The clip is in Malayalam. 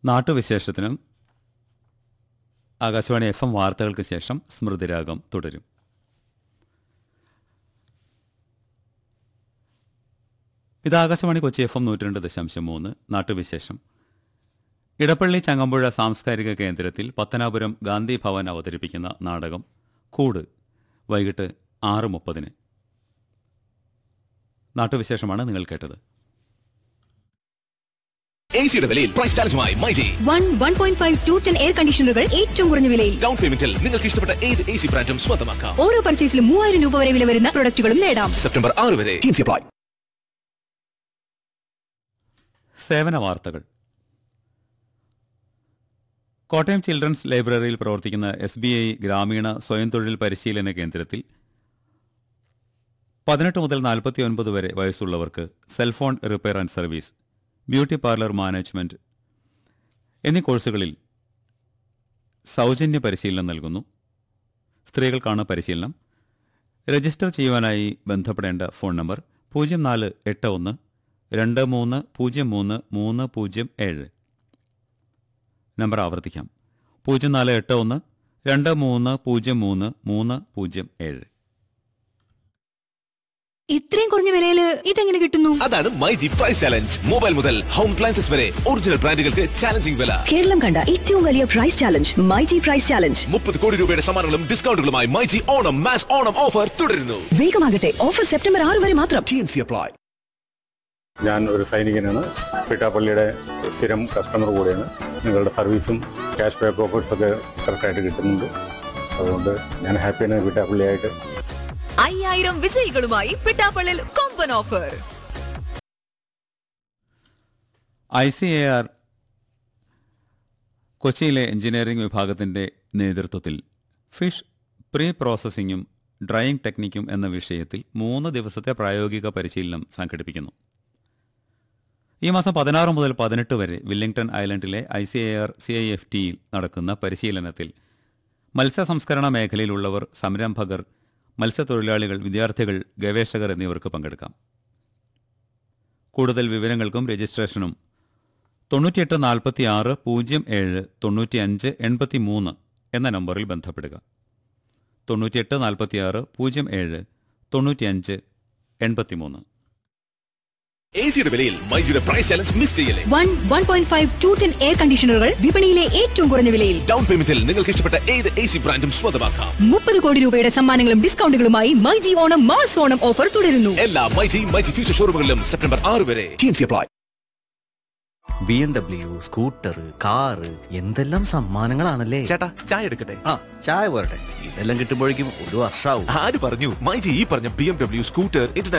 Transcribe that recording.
നാട്ടുവിശേഷത്തിനും ആകാശവാണി എഫ് എം വാർത്തകൾക്ക് ശേഷം സ്മൃതിരാഗം തുടരും ഇത് ആകാശവാണി കൊച്ചി എഫ് എം നൂറ്റി രണ്ട് ദശാംശം മൂന്ന് നാട്ടുവിശേഷം ഇടപ്പള്ളി ചങ്ങമ്പുഴ സാംസ്കാരിക കേന്ദ്രത്തിൽ പത്തനാപുരം ഗാന്ധി ഭവൻ അവതരിപ്പിക്കുന്ന നാടകം കൂട് വൈകിട്ട് ആറ് മുപ്പതിന് നാട്ടുവിശേഷമാണ് നിങ്ങൾ കേട്ടത് എ സിയുടെ വിലയിൽ പ്രൈസ് ചാലഞ്ചുമായി myG one one point five two ton air കണ്ടീഷണറുകൾ ഏറ്റവും കുറഞ്ഞ വിലയിൽ ഡൗൺ പേയ്മെന്റിൽ നിങ്ങൾക്ക് ഇഷ്ടപ്പെട്ട ഏത് എ സി ബ്രാൻഡും സ്വന്തമാക്കാം ഓരോ പർച്ചേസിലും മൂവായിരം രൂപ വരെ വില വരുന്ന പ്രൊഡക്റ്റുകളും നേടാം സെപ്റ്റംബർ ആറ് വരെ ടീംസി അപ്ലൈ സേവന വാർത്തകൾ കോട്ടയം ചിൽഡ്രൻസ് ലൈബ്രറിയിൽ പ്രവർത്തിക്കുന്ന എസ് ബി ഐ ഗ്രാമീണ സ്വയം തൊഴിൽ പരിശീലന കേന്ദ്രത്തിൽ പതിനെട്ട് മുതൽ നാൽപ്പത്തി ഒൻപത് വരെ വയസ്സുള്ളവർക്ക് cellphone repair and service beauty parlour management എന്നീ കോഴ്സുകളിൽ സൗജന്യ പരിശീലനം നൽകുന്നു സ്ത്രീകൾക്കാണ് പരിശീലനം രജിസ്റ്റർ ചെയ്യുവാനായി ബന്ധപ്പെടേണ്ട ഫോൺ നമ്പർ പൂജ്യം നാല് എട്ട് ഒന്ന് രണ്ട് മൂന്ന് പൂജ്യം മൂന്ന് മൂന്ന് പൂജ്യം ഏഴ് നമ്പർ ആവർത്തിക്കാം പൂജ്യം നാല് എട്ട് ഒന്ന് രണ്ട് മൂന്ന് പൂജ്യം മൂന്ന് മൂന്ന് പൂജ്യം ഏഴ് ഇത്രയും കുറഞ്ഞ വിലയില് ഇതെങ്ങനെ കിട്ടുന്നു അതാണ് മൈജി പ്രൈസ് ചാലഞ്ച് മൊബൈൽ മുതൽ ഹോം അപ്ലയൻസസ് വരെ ഒറിജിനൽ ബ്രാൻഡുകൾക്ക് ചാലഞ്ചിങ് വില കേരളം കണ്ട ഏറ്റവും വലിയ price challenge myG price challenge മുപ്പത് കോടി രൂപയുടെ സമ്മാനങ്ങളും ഡിസ്കൗണ്ടുകളുമായി myG Onam mass Onam offer തുടരുന്നു വേഗമാകട്ടെ ഓഫർ സെപ്റ്റംബർ ആറ് വരെ മാത്രം ടീംസി അപ്ലൈ ഞാൻ ഒരു സൈനികനാണ് പിട്ടാപ്പള്ളിയുടെ സ്ഥിരം കസ്റ്റമർ കൂടെയാണ് നിങ്ങളുടെ സർവീസും ക്യാഷ് ബാക്ക് ഓഫേഴ്സൊക്കെ കറക്റ്റായിട്ട് കിട്ടുന്നുണ്ട് അതുകൊണ്ട് ഞാൻ ഹാപ്പിയാണ് പിട്ടാപ്പള്ളിയായിട്ട് അയ്യായിരം വിജയികളുമായി പിട്ടാപ്പള്ളിൽ കൊമ്പൻ offer I C A R കൊച്ചിയിലെ എഞ്ചിനീയറിംഗ് വിഭാഗത്തിന്റെ നേതൃത്വത്തിൽ ഫിഷ് പ്രീ പ്രോസസ്സിംഗും ഡ്രൈയിങ് ടെക്നിക്കും എന്ന വിഷയത്തിൽ മൂന്ന് ദിവസത്തെ പ്രായോഗിക പരിശീലനം സംഘടിപ്പിക്കുന്നു ഈ മാസം പതിനാറ് മുതൽ പതിനെട്ട് വരെ വില്ലിംഗ്ടൺ ഐലൻഡിലെ I C A R C I F ടിയിൽ നടക്കുന്ന പരിശീലനത്തിൽ മത്സ്യ സംസ്കരണ മേഖലയിലുള്ളവർ സംരംഭകർ മത്സ്യത്തൊഴിലാളികൾ വിദ്യാർത്ഥികൾ ഗവേഷകർ എന്നിവർക്ക് പങ്കെടുക്കാം കൂടുതൽ വിവരങ്ങൾക്കും രജിസ്ട്രേഷനും തൊണ്ണൂറ്റിയെട്ട് നാൽപ്പത്തി ആറ് പൂജ്യം ഏഴ് തൊണ്ണൂറ്റിയഞ്ച് എൺപത്തി മൂന്ന് എന്ന നമ്പറിൽ ബന്ധപ്പെടുക തൊണ്ണൂറ്റിയെട്ട് നാൽപ്പത്തി ആറ് പൂജ്യം ഏഴ് തൊണ്ണൂറ്റിയഞ്ച് എൺപത്തി മൂന്ന് എ സിയുടെ വിലയിൽ മൈജിയുടെ പ്രൈസ് ചാലഞ്ച് മിസ് ചെയ്യല്ലേ one one point five two ton air കണ്ടീഷണറുകൾ വിപണിയിലെ ഏറ്റവും കുറഞ്ഞ വിലയിൽ ഡൗൺ പേയ്മെന്റിൽ നിങ്ങൾക്ക് ഇഷ്ടപ്പെട്ട ഏത് എ സി ബ്രാൻഡും സ്വന്തമാക്കാം മുപ്പത് കോടി രൂപയുടെ സമ്മാനങ്ങളും ഡിസ്കൗണ്ടുകളുമായി myG Onam mass Onam offer തുടരുന്നു എല്ലാ മൈജി മൈജി ഫ്യൂച്ചർ ഷോറൂമുകളിലും സെപ്റ്റംബർ ആറ് വരെ ടീംസി apply B M W scooter car എന്തെല്ലാം സമ്മാനങ്ങളാണല്ലേ ചേട്ടാ ചായ എടുക്കട്ടെ ആ ചായ പോരട്ടെ ഇതെല്ലാം കിട്ടുമ്പോഴേക്കും ഒരു വർഷാവും ആര് പറഞ്ഞു മൈജി ഈ പറഞ്ഞ ബി എം ഡബ്ല്യു സ്കൂട്ടർ